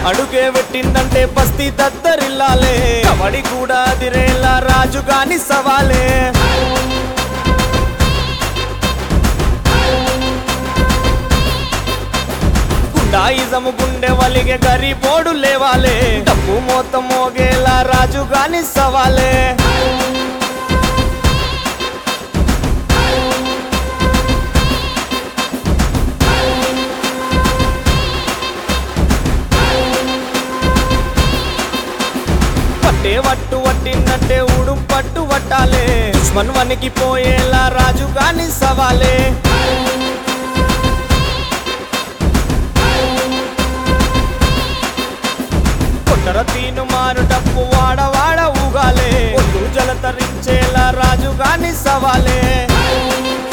అడుగే పెట్టిందంటే బస్తీ దద్దరిల్లాలే కబడి కూడా అదిరేలా రాజు గాని సవాలే గుండాయిజము గుండె వలిగే గరిబోడు లేవాలే డబ్బు మొత్తం మోగేలా రాజు గాని సవాలే పట్టే వట్టు వట్టిందంటే ఊడు పట్టు వట్టాలే దుష్మన్ వనికి పోయేలా రాజు గాని సవాలే కొట్టర తీను మారు డప్పు వాడ వాడ ఊగాలే ఒడ్డు జలతరించేలా రాజు గాని సవాలే